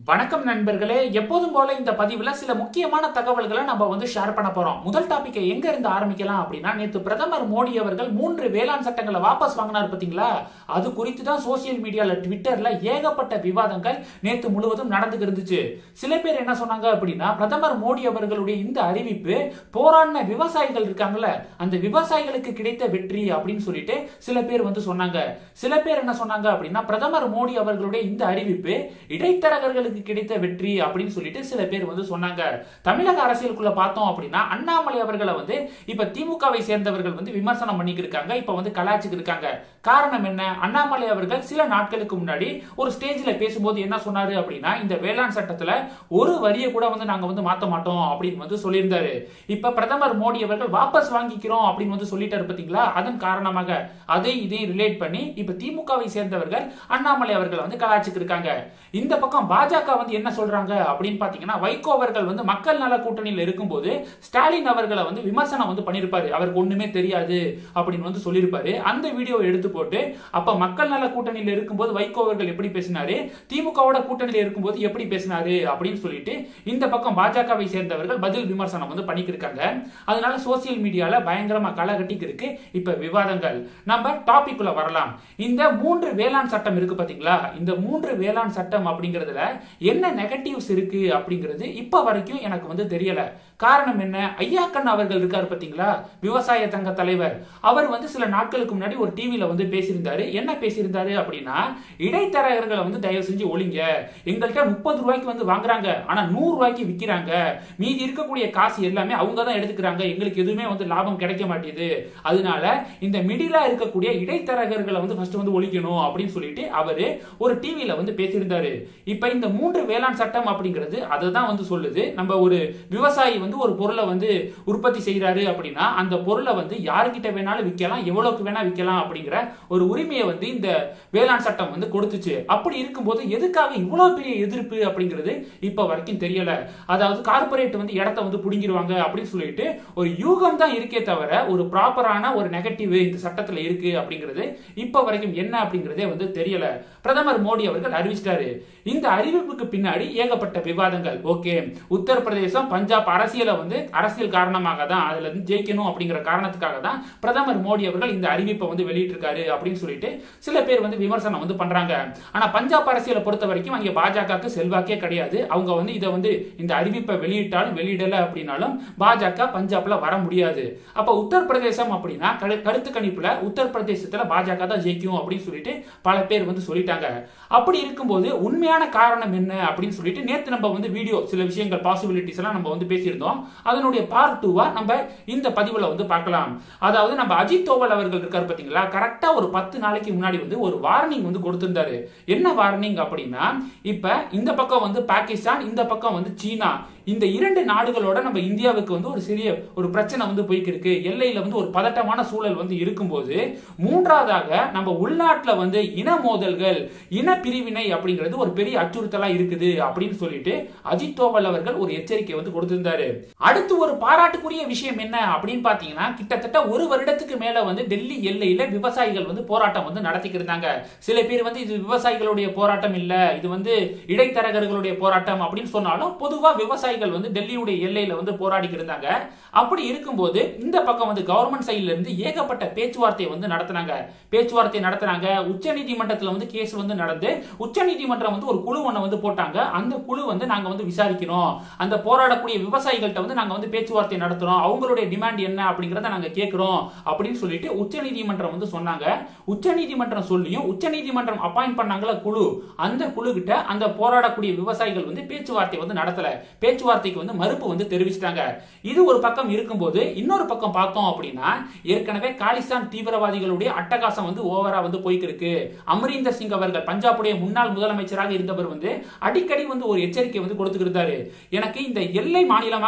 வணக்கம் நண்பர்களே எப்போதும் போல இந்த பதிவுல சில முக்கியமான தகவல்களை நம்ம வந்து ஷேர் பண்ண போறோம் முதல் டாபிக்கை எங்க இருந்து ஆரம்பிக்கலாம் அப்படின்னா நேத்து பிரதமர் மோடி அவர்கள் மூன்று வேளாண் சட்டங்களை வாபஸ் வாங்கினார் பாத்தீங்களா அது குறித்து தான் சோசியல் மீடியால ட்விட்டர்ல ஏகப்பட்ட விவாதங்கள் நேத்து முழுவதும் நடந்துட்டு இருந்துச்சு சில பேர் என்ன சொன்னாங்க அப்படின்னா பிரதமர் மோடி அவர்களுடைய இந்த அறிவிப்பு போராடின விவசாயிகள் இருக்காங்கல்ல அந்த விவசாயிகளுக்கு கிடைத்த வெற்றி அப்படின்னு சொல்லிட்டு சில பேர் வந்து சொன்னாங்க சில பேர் என்ன சொன்னாங்க அப்படின்னா பிரதமர் மோடி அவர்களுடைய இந்த அறிவிப்பு இடைத்தரகர்களுக்கு கிடைத்த வெற்றி அப்படின்னு சொல்லிட்டு சில பேர் வந்து சொன்னாங்க தமிழக அரசியலுக்குள்ள பார்த்தோம் அப்படின்னா அண்ணாமலை அவர்களை வந்து இப்ப திமுகவை சேர்ந்தவர்கள் வந்து விமர்சனம் பண்ணிக்கிட்டு இருக்காங்க இப்ப வந்து கலாச்சிக்கு இருக்காங்க காரணம் என்ன அண்ணாமலை அவர்கள் சில நாட்களுக்கு முன்னாடி ஒரு ஸ்டேஜ்ல பேசும்போது என்ன சொன்னாரு அப்படின்னா இந்த வேளாண் சட்டத்துல ஒரு வரியை கூட வந்து நாங்க வந்து மாத்த மாட்டோம் அப்படின்னு வந்து சொல்லியிருந்தாரு இப்ப பிரதமர் மோடி அவர்கள் வாபஸ் வாங்கிக்கிறோம் அப்படின்னு வந்து சொல்லிட்டாரு பாத்தீங்களா அதன் காரணமாக அதை இதையும் ரிலேட் பண்ணி இப்ப திமுகவை சேர்ந்தவர்கள் அண்ணாமலை அவர்களை வந்து கலாச்சிக்கு இருக்காங்க இந்த பக்கம் பாஜக வந்து என்ன சொல்றாங்க அப்படின்னு பாத்தீங்கன்னா வைகோ அவர்கள் வந்து மக்கள் நல கூட்டணியில் இருக்கும்போது ஸ்டாலின் அவர்களை வந்து விமர்சனம் வந்து பண்ணிருப்பாரு அவருக்கு ஒண்ணுமே தெரியாது அப்படின்னு வந்து சொல்லியிருப்பாரு அந்த வீடியோ எடுத்து போட்டு அப்ப மக்கள் நல கூட்டணியில் இருக்கும்போது வைகோ அவர்கள் எப்படி பேசினாரு திமுகவோட கூட்டணியில் இருக்கும்போது எப்படி பேசினாரு அப்படின்னு சொல்லிட்டு இந்த பக்கம் பாஜகவை சேர்ந்தவர்கள் பதில் விமர்சனம் வந்து பண்ணிட்டு இருக்காங்க அதனால சோசியல் மீடியால பயங்கரமா களை கட்டிக்கு இருக்கு இப்ப விவாதங்கள் நம்ம டாபிக் உள்ள வரலாம் இந்த மூன்று வேளாண் சட்டம் இருக்கு பாத்தீங்களா இந்த மூன்று வேளாண் சட்டம் அப்படிங்கறதுல என்ன நெகட்டிவ்ஸ் இருக்கு அப்படிங்கிறது இப்ப வரைக்கும் எனக்கு வந்து தெரியல காரணம் என்ன ஐயாக்கன் அவர்கள் இருக்காரு பாத்தீங்களா விவசாய தங்க தலைவர் அவர் வந்து சில நாட்களுக்கு முன்னாடி ஒரு டிவில வந்து பேசியிருந்தாரு என்ன பேசியிருந்தாரு அப்படின்னா இடைத்தரகர்களை வந்து தயவு செஞ்சு ஒழிங்க எங்கள்கிட்ட முப்பது ரூபாய்க்கு வந்து வாங்குறாங்க ஆனா நூறு ரூபாய்க்கு விற்கிறாங்க மீதி இருக்கக்கூடிய காசு எல்லாமே அவங்க தான் எடுத்துக்கிறாங்க எங்களுக்கு எதுவுமே வந்து லாபம் கிடைக்க மாட்டேது அதனால இந்த மிடிலா இருக்கக்கூடிய இடைத்தரகர்களை வந்து ஃபர்ஸ்ட் வந்து ஒழிக்கணும் அப்படின்னு சொல்லிட்டு அவரு ஒரு டிவில வந்து பேசியிருந்தாரு இப்ப இந்த மூன்று வேளாண் சட்டம் அப்படிங்கிறது அதை தான் வந்து சொல்லுது நம்ம ஒரு விவசாயி வந்து ஒரு பொருளை வந்து உற்பத்தி செய்யறாரு அப்படின்னா அந்த பொருளை வந்து யாருக்கிட்ட வேணாலும் விற்கலாம் எவ்வளவுக்கு வேணா விற்கலாம் அப்படிங்கிற ஒரு உரிமையை வந்து இந்த வேளாண் சட்டம் வந்து கொடுத்துச்சு அப்படி இருக்கும்போது எதுக்காக இவ்வளவு பெரிய எதிர்ப்பு அப்படிங்கிறது இப்ப வரைக்கும் தெரியல அதாவது கார்பரேட் வந்து இடத்த வந்து புடுங்கிடுவாங்க அப்படின்னு சொல்லிட்டு ஒரு யூகம் தான் இருக்கே தவிர ஒரு ப்ராப்பரான ஒரு நெகட்டிவ் இந்த சட்டத்துல இருக்கு அப்படிங்கிறது இப்ப வரைக்கும் என்ன அப்படிங்கிறதே வந்து தெரியல பிரதமர் மோடி அவர்கள் அறிவிச்சிட்டாரு இந்த அறிவிப்புக்கு பின்னாடி ஏகப்பட்ட விவாதங்கள் ஓகே உத்தரப்பிரதேசம் பஞ்சாப் அரசியலை வந்து அரசியல் காரணமாக தான் அதுல இருந்து ஜெயிக்கணும் அப்படிங்கிற காரணத்துக்காக தான் பிரதமர் மோடி அவர்கள் இந்த அறிவிப்பை வந்து வெளியிட்டிருக்காரு அப்படின்னு சொல்லிட்டு சில பேர் வந்து விமர்சனம் வந்து பண்றாங்க ஆனா பஞ்சாப் அரசியலை பொறுத்த வரைக்கும் அங்கே பாஜகவுக்கு செல்வாக்கே கிடையாது அவங்க வந்து இதை வந்து இந்த அறிவிப்பை வெளியிட்டாலும் வெளியிடல அப்படின்னாலும் பாஜக பஞ்சாப்ல வர முடியாது அப்ப உத்தரப்பிரதேசம் அப்படின்னா கரு- கருத்து கணிப்புல உத்தரப்பிரதேசத்துல பாஜக தான் ஜெயிக்கும் அப்படின்னு சொல்லிட்டு பல பேர் வந்து சொல்லிட்டாங்க அப்படி இருக்கும்போது உண்மையான காரணம் என்ன அப்படின்னு சொல்லிட்டு நேத்து நம்ம வந்து வீடியோ சில விஷயங்கள் பாசிபிலிட்டிஸ் எல்லாம் நம்ம வந்து பேசியிருந்தோம் அதனுடைய பார்ட் டூவா நம்ம இந்த பதிவுல வந்து பார்க்கலாம் அதாவது நம்ம அஜித் தோவல் அவர்கள் இருக்காரு பாத்தீங்களா கரெக்டா ஒரு பத்து நாளைக்கு முன்னாடி வந்து ஒரு வார்னிங் வந்து கொடுத்திருந்தாரு என்ன வார்னிங் அப்படின்னா இப்ப இந்த பக்கம் வந்து பாகிஸ்தான் இந்த பக்கம் வந்து சீனா இந்த இரண்டு நாடுகளோட நம்ம இந்தியாவுக்கு வந்து ஒரு சிறிய ஒரு பிரச்சனை வந்து போய்க்கு இருக்கு எல்லையில வந்து ஒரு பதட்டமான சூழல் வந்து இருக்கும்போது மூன்றாவதாக நம்ம உள்நாட்டுல வந்து இன மோதல்கள் இன பிரிவினை அப்படிங்கிறது ஒரு பெரிய அச்சுறுத்தலா இருக்குது அப்படின்னு சொல்லிட்டு அஜித் தோவல் அவர்கள் ஒரு எச்சரிக்கை வந்து கொடுத்திருந்தாரு அடுத்து ஒரு பாராட்டுக்குரிய விஷயம் என்ன அப்படின்னு பாத்தீங்கன்னா கிட்டத்தட்ட ஒரு வருடத்துக்கு மேல வந்து டெல்லி எல்லையில விவசாயிகள் வந்து போராட்டம் வந்து நடத்திக்கிட்டு இருந்தாங்க சில பேர் வந்து இது விவசாயிகளுடைய போராட்டம் இல்ல இது வந்து இடைத்தரகர்களுடைய போராட்டம் அப்படின்னு சொன்னாலும் பொதுவா விவசாயிகள் வந்து டெல்லியுடைய எல்லையில வந்து போராடிக்கிட்டு இருந்தாங்க அப்படி இருக்கும்போது இந்த பக்கம் வந்து கவர்மெண்ட் சைடுல இருந்து ஏகப்பட்ட பேச்சுவார்த்தை வந்து நடத்துனாங்க பேச்சுவார்த்தை நடத்துனாங்க உச்ச நீதிமன்றத்துல வந்து கேஸ் வந்து நடந்து உச்ச நீதிமன்றம் வந்து ஒரு குழு ஒண்ணு வந்து போட்டாங்க அந்த குழு வந்து நாங்க வந்து விசாரிக்கிறோம் அந்த போராடக்கூடிய விவசாயிகள்ட்ட வந்து நாங்க வந்து பேச்சுவார்த்தை நடத்துறோம் அவங்களுடைய டிமாண்ட் என்ன அப்படிங்கறத நாங்க கேட்கிறோம் அப்படின்னு சொல்லிட்டு உச்ச நீதிமன்றம் வந்து சொன்னாங்க உச்ச நீதிமன்றம் சொல்லியும் உச்ச நீதிமன்றம் அப்பாயிண்ட் பண்ணாங்களா குழு அந்த குழு கிட்ட அந்த போராடக்கூடிய விவசாயிகள் வந்து பேச்சுவார்த்தை வந்து நடத்தல பேச்சுவார்த்தைக்கு வந்து மறுப்பு வந்து தெரிவிச்சிட்டாங்க இது ஒரு பக்கம் இருக்கும்போது இன்னொரு பக்கம் பார்த்தோம் அப்படின்னா ஏற்கனவே காலிஸ்தான் தீவிரவாதிகளுடைய அட்டகாசம் வந்து ஓவரா வந்து போய்க்கு இருக்கு அமரீந்தர் சிங் அவர்கள் பஞ்சாபுடைய முன்னாள் முதலமைச்சராக இருந்தவர் வந்து அடிக்கடி வந்து ஒரு எச்சரிக்கை வந்து கொடுத்துக்கிட்டாரு எனக்கு இந்த எல்லை மாநிலமாக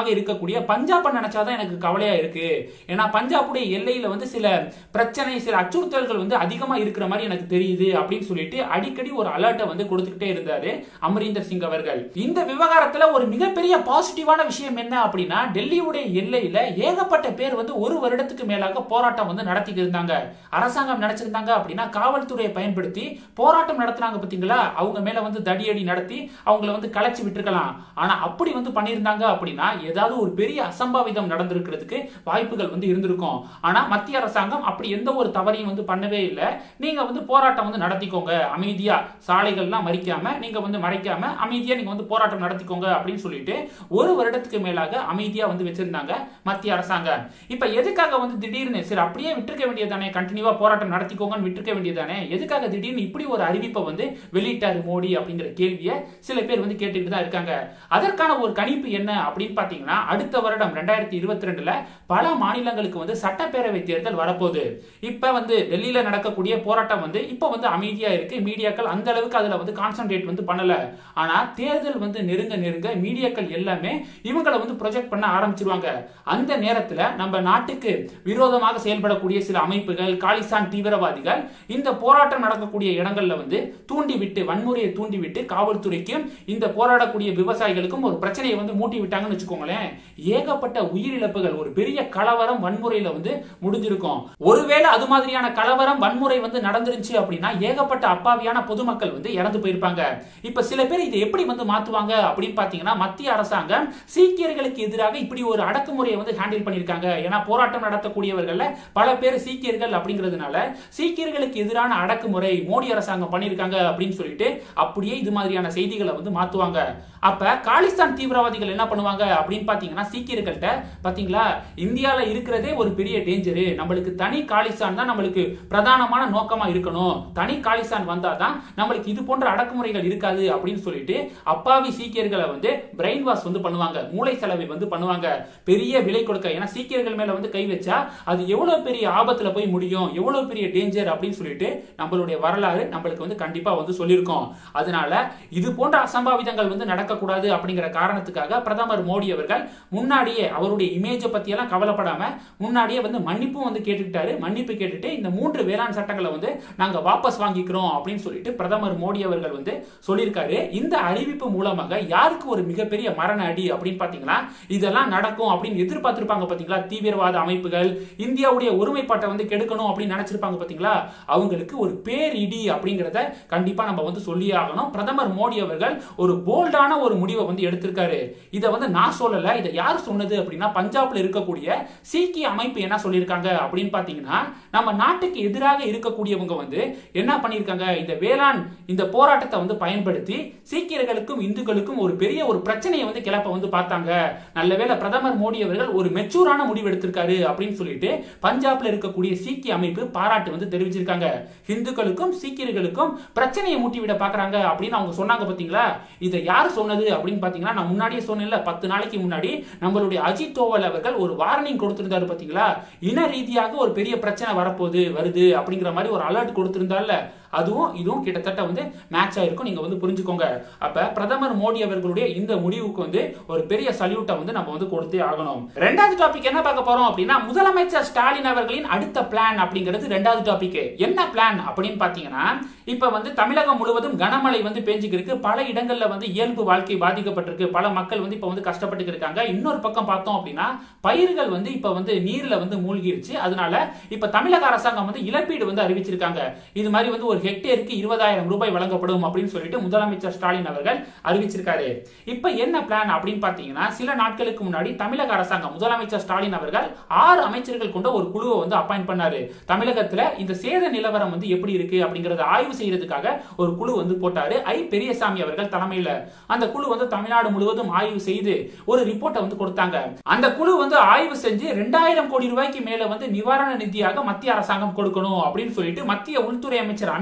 மாநிலமாக இருக்கக்கூடிய பஞ்சாபை நினைச்சாதான் எனக்கு கவலையா இருக்கு ஏன்னா பஞ்சாபுடைய எல்லையில வந்து சில பிரச்சனை சில அச்சுறுத்தல்கள் வந்து அதிகமா இருக்கிற மாதிரி எனக்கு தெரியுது அப்படின்னு சொல்லிட்டு அடிக்கடி ஒரு அலர்ட்டை வந்து கொடுத்துக்கிட்டே இருந்தாரு அமரீந்தர் சிங் அவர்கள் இந்த விவகாரத்துல ஒரு மிகப்பெரிய பாசிட்டிவான விஷயம் என்ன அப்படின்னா டெல்லியுடைய எல்லையில ஏகப்பட்ட பேர் வந்து ஒரு வருடத்துக்கு மேலாக போராட்டம் வந்து நடத்திட்டு இருந்தாங்க அரசாங்கம் நினைச்சிருந்தாங்க அப்படின்னா காவல்துறையை பயன்படுத்தி போராட்டம் நடத்துனாங்க பாத்தீங்களா அவங்க மேல வந்து தடியடி நடத்தி அவங்கள வந்து கலைச்சு விட்டுருக்கலாம் ஆனா அப்படி வந்து பண்ணியிருந்தாங்க அப்படின்னா ஏதாவது ஒரு பெரிய அசம்பாவிதம் நடந்திருக்கிறதுக்கு வாய்ப்புகள் வந்து இருந்திருக்கும் ஆனா மத்திய அரசாங்கம் அப்படி எந்த ஒரு தவறையும் வந்து பண்ணவே இல்லை நீங்க வந்து போராட்டம் வந்து நடத்திக்கோங்க அமைதியா சாலைகள்லாம் மறிக்காம நீங்க வந்து மறைக்காம அமைதியா நீங்க வந்து போராட்டம் நடத்திக்கோங்க அப்படின்னு சொல்லிட்டு ஒரு வருடத்துக்கு மேலாக அமைதியா வந்து வச்சிருந்தாங்க மத்திய அரசாங்கம் இப்ப எதுக்காக வந்து திடீர்னு சரி அப்படியே விட்டுருக்க வேண்டியதானே கண்டினியூவா போராட்டம் நடத்திக்கோங்கன்னு விட்டுருக்க வேண்டியதானே எதுக்காக திடீர்னு இப்படி ஒரு அறிவிப்பை வந்து வெளியிட்டாரு மோடி அப்படிங்கிற கேள்வியை சில பேர் வந்து கேட்டுக்கிட்டு தான் இருக்காங்க அதற்கான ஒரு கணிப்பு என்ன அப்படின்னு பாத்தீங்கன்னா அடுத்த வருடம் ரெண்டாயிரத்தி இருபத்தி ரெண்டுல பல மாநிலங்களுக்கு வந்து சட்டப்பேரவை தேர்தல் வரப்போகுது இப்ப வந்து டெல்லியில நடக்கக்கூடிய போராட்டம் வந்து இப்ப வந்து அமைதியா இருக்கு மீடியாக்கள் அந்த அளவுக்கு அதுல வந்து கான்சென்ட்ரேட் வந்து பண்ணல ஆனா தேர்தல் வந்து நெருங்க நெருங்க மீடியாக்கள் எல்லாமே இவங்களை வந்து ப்ரொஜெக்ட் பண்ண ஆரம்பிச்சிருவாங்க அந்த நேரத்துல நம்ம நாட்டுக்கு விரோதமாக செயல்படக்கூடிய சில அமைப்புகள் காலிஸ்தான் தீவிரவாதிகள் இந்த போராட்டம் நடக்கக்கூடிய இடங்கள்ல வந்து தூண்டி விட்டு வன்முறையை தூண்டி விட்டு காவல்துறைக்கும் இந்த போராடக்கூடிய விவசாயிகளுக்கும் ஒரு பிரச்சனையை வந்து மூட்டி விட்டாங்கன்னு வச்சுக்கோங்களேன் ஏகப்பட்ட உயிரிழப்புகள் ஒரு பெரிய கலவரம் வன்முறையில வந்து முடிஞ்சிருக்கும் ஒருவேளை அது மாதிரியான கலவரம் வன்முறை வந்து நடந்துருச்சு அப்படின்னா ஏகப்பட்ட அப்பாவியான பொதுமக்கள் வந்து இறந்து போயிருப்பாங்க இப்ப சில பேர் இதை எப்படி வந்து மாத்துவாங்க அப்படின்னு பாத்தீங்கன்னா மத்திய அரசாங்கம் சீக்கியர்களுக்கு எதிராக இப்படி ஒரு அடக்குமுறையை வந்து ஹேண்டில் பண்ணிருக்காங்க ஏன்னா போராட்டம் நடத்தக்கூடியவர்கள்ல பல பேர் சீக்கியர்கள் அப்படிங்கிறதுனால சீக்கியர்களுக்கு எதிரான அடக்குமுறை மோடி அரசாங்கம் பண்ணிருக்காங்க அப்படின்னு சொல்லிட்டு அப்படியே இது மாதிரியான செய்திகளை வந்து மாத்துவாங்க அப்ப காலிஸ்தான் தீவிரவாதிகள் என்ன பண்ணுவாங்க அப்படின்னு பாத்தீங்கன்னா சீக்கியர்கள்ட்ட பாத்தீங்களா இந்தியால இருக்கிறதே ஒரு பெரிய டேஞ்சரு நம்மளுக்கு தனி காலிஸ்தான் தான் நம்மளுக்கு பிரதானமான நோக்கமா இருக்கணும் தனி காலிஸ்தான் வந்தாதான் நம்மளுக்கு இது போன்ற அடக்குமுறைகள் இருக்காது அப்படின்னு சொல்லிட்டு அப்பாவி சீக்கியர்களை வந்து பிரெயின் வாஷ் வந்து பண்ணுவாங்க மூளை செலவை வந்து பண்ணுவாங்க பெரிய விலை கொடுக்க ஏன்னா சீக்கியர்கள் மேல வந்து கை வச்சா அது எவ்வளவு பெரிய ஆபத்துல போய் முடியும் எவ்வளவு பெரிய டேஞ்சர் அப்படின்னு சொல்லிட்டு நம்மளுடைய வரலாறு நம்மளுக்கு வந்து கண்டிப்பா வந்து சொல்லியிருக்கோம் அதனால இது போன்ற அசம்பாவிதங்கள் வந்து நடக்கக்கூடாது அப்படிங்கிற காரணத்துக்காக பிரதமர் மோடி அவர்கள் முன்னாடியே அவருடைய இமேஜை பத்தி எல்லாம் கவலைப்படாம முன்னாடியே வந்து மன்னிப்பும் வந்து கேட்டுக்கிட்டாரு மன்னிப்பு கேட்டுட்டு இந்த மூன்று வேளாண் சட்டங்களை வந்து நாங்க வாபஸ் வாங்கிக்கிறோம் அப்படின்னு சொல்லிட்டு பிரதமர் மோடி அவர்கள் வந்து சொல்லியிருக்காரு இந்த அறிவிப்பு மூலமாக யாருக்கு ஒரு மிகப்பெரிய மரண அடி அப்படின்னு பாத்தீங்கன்னா இதெல்லாம் நடக்கும் அப்படின்னு எதிர்பார்த்திருப்பாங்க பாத்தீங்களா தீவிரவாத அமைப்புகள் இந்தியாவுடைய ஒருமைப்பாட்டை வந்து கெடுக்கணும் அப்படின்னு நினைச்சிருப்பாங்க பாத்தீங்களா அவங்களுக்கு ஒரு பேரிடி அப்படிங்கிறத கண்டிப்பா நம்ம வந்து சொல்லியே ஆகணும் பிரதமர் மோடி அவர்கள் ஒரு போல்டான ஒரு முடிவை வந்து எடுத்திருக்காரு இதை வந்து நான் சொல்லல இதை யார் சொன்னது அப்படின்னா பஞ்சாப்ல இருக்கக்கூடிய சீக்கிய அமைப்பு என்ன சொல்லியிருக்காங்க அப்படின்னு பாத்தீங்கன்னா நம்ம நாட்டுக்கு எதிராக இருக்கக்கூடியவங்க வந்து என்ன பண்ணியிருக்காங்க இந்த வேளாண் இந்த போராட்டத்தை வந்து பயன்படுத்தி சீக்கியர்களுக்கும் இந்துக்களுக்கும் ஒரு பெரிய ஒரு பிரச்சனையை வந்து கிளப்ப வந்து பார்த்தாங்க நல்லவேளை பிரதமர் மோடி அவர்கள் ஒரு மெச்சூரான முடிவு எடுத்திருக்காரு அப்படின்னு சொல்லிட்டு பஞ்சாப்ல இருக்கக்கூடிய சீக்கிய அமைப்பு பாராட்டு வந்து தெரிவிச்சிருக்காங்க இந்துக்களுக்கும் சீக்கியர்களுக்கும் பிரச்சனையை மூட்டி விட பாக்குறாங்க அப்படின்னு அவங்க சொன்னாங்க பாத்தீங்களா இதை யார் சொன்னது அப்படின்னு பாத்தீங்கன்னா நான் முன்னாடியே சொன்னேன்ல பத்து நாளைக்கு முன்னாடி நம்மளுடைய அஜித் தோவல் அவர்கள் ஒரு வார்னிங் கொடுத்திருந்தாரு பாத்தீங்களா இன ரீதியாக ஒரு பெரிய பிரச்சனை வரப்போகுது வருது அப்படிங்கிற மாதிரி ஒரு அலர்ட் கொடுத்திருந்தார்ல அதுவும் இதுவும் கிட்டத்தட்ட வந்து மேட்ச் ஆயிருக்கும் நீங்க வந்து புரிஞ்சுக்கோங்க அப்ப பிரதமர் மோடி அவர்களுடைய இந்த முடிவுக்கு வந்து ஒரு பெரிய சல்யூட்டை வந்து நம்ம வந்து கொடுத்தே ஆகணும் ரெண்டாவது டாபிக் என்ன பார்க்க போறோம் அப்படின்னா முதலமைச்சர் ஸ்டாலின் அவர்களின் அடுத்த பிளான் அப்படிங்கிறது ரெண்டாவது டாபிக் என்ன பிளான் அப்படின்னு பாத்தீங்கன்னா இப்ப வந்து தமிழகம் முழுவதும் கனமழை வந்து பெஞ்சுக்கு இருக்கு பல இடங்கள்ல வந்து இயல்பு வாழ்க்கை பாதிக்கப்பட்டிருக்கு பல மக்கள் வந்து இப்ப வந்து கஷ்டப்பட்டு இருக்காங்க இன்னொரு பக்கம் பார்த்தோம் அப்படின்னா பயிர்கள் வந்து இப்ப வந்து நீர்ல வந்து மூழ்கிருச்சு அதனால இப்ப தமிழக அரசாங்கம் வந்து இழப்பீடு வந்து அறிவிச்சிருக்காங்க இது மாதிரி வந்து ஒரு ஹெக்டேருக்கு இருபதாயிரம் ரூபாய் வழங்கப்படும் அப்படின்னு சொல்லிட்டு முதலமைச்சர் ஸ்டாலின் அவர்கள் அறிவிச்சிருக்காரு இப்ப என்ன பிளான் அப்படின்னு பாத்தீங்கன்னா சில நாட்களுக்கு முன்னாடி தமிழக அரசாங்கம் முதலமைச்சர் ஸ்டாலின் அவர்கள் ஆறு அமைச்சர்கள் கொண்ட ஒரு குழுவை வந்து அப்பாயிண்ட் பண்ணாரு தமிழகத்துல இந்த சேத நிலவரம் வந்து எப்படி இருக்கு அப்படிங்கறத ஆய்வு செய்யறதுக்காக ஒரு குழு வந்து போட்டாரு ஐ பெரியசாமி அவர்கள் தலைமையில அந்த குழு வந்து தமிழ்நாடு முழுவதும் ஆய்வு செய்து ஒரு ரிப்போர்ட்டை வந்து கொடுத்தாங்க அந்த குழு வந்து ஆய்வு செஞ்சு ரெண்டாயிரம் கோடி ரூபாய்க்கு மேல வந்து நிவாரண நிதியாக மத்திய அரசாங்கம் கொடுக்கணும் அப்படின்னு சொல்லிட்டு மத்திய உள்துறை அமைச்சர் அமித்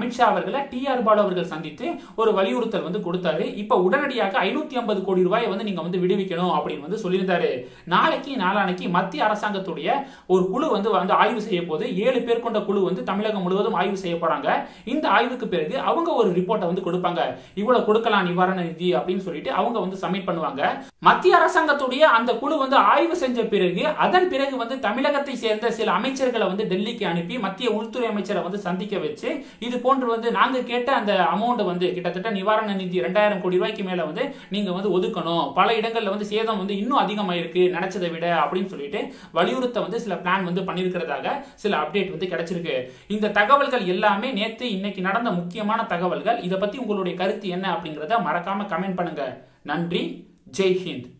அமித்ஷா அவர்களை டி ஆர் பாலு அவர்கள் சந்தித்து ஒரு வலியுறுத்தல் வந்து கொடுத்தாரு இப்ப உடனடியாக ஐநூத்தி ஐம்பது கோடி ரூபாயை வந்து நீங்க வந்து விடுவிக்கணும் அப்படின்னு வந்து சொல்லியிருந்தாரு நாளைக்கு நாளானைக்கு மத்திய அரசாங்கத்துடைய ஒரு குழு வந்து வந்து ஆய்வு செய்ய போது ஏழு பேர் கொண்ட குழு வந்து தமிழகம் முழுவதும் ஆய்வு செய்ய போறாங்க இந்த ஆய்வுக்கு பிறகு அவங்க ஒரு ரிப்போர்ட்டை வந்து கொடுப்பாங்க இவ்வளவு கொடுக்கலாம் நிவாரண நிதி அப்படின்னு சொல்லிட்டு அவங்க வந்து சப்மிட் பண்ணுவாங்க மத்திய அரசாங்கத்துடைய அந்த குழு வந்து ஆய்வு செஞ்ச பிறகு அதன் பிறகு வந்து தமிழகத்தை சேர்ந்த சில அமைச்சர்களை வந்து டெல்லிக்கு அனுப்பி மத்திய உள்துறை அமைச்சரை வந்து சந்திக்க வச்சு இது போன்று வந்து நாங்க கேட்ட அந்த அமௌண்ட் வந்து கிட்டத்தட்ட நிவாரண நிதி ரெண்டாயிரம் கோடி ரூபாய்க்கு மேல வந்து நீங்க வந்து ஒதுக்கணும் பல இடங்கள்ல வந்து சேதம் வந்து இன்னும் அதிகமாயிருக்கு நினைச்சதை விட அப்படின்னு சொல்லிட்டு வலியுறுத்த வந்து சில பிளான் வந்து பண்ணியிருக்கிறதாக சில அப்டேட் வந்து கிடைச்சிருக்கு இந்த தகவல்கள் எல்லாமே நேத்து இன்னைக்கு நடந்த முக்கியமான தகவல்கள் இதை பத்தி உங்களுடைய கருத்து என்ன அப்படிங்கறத மறக்காம கமெண்ட் பண்ணுங்க நன்றி ஜெய் ஹிந்த்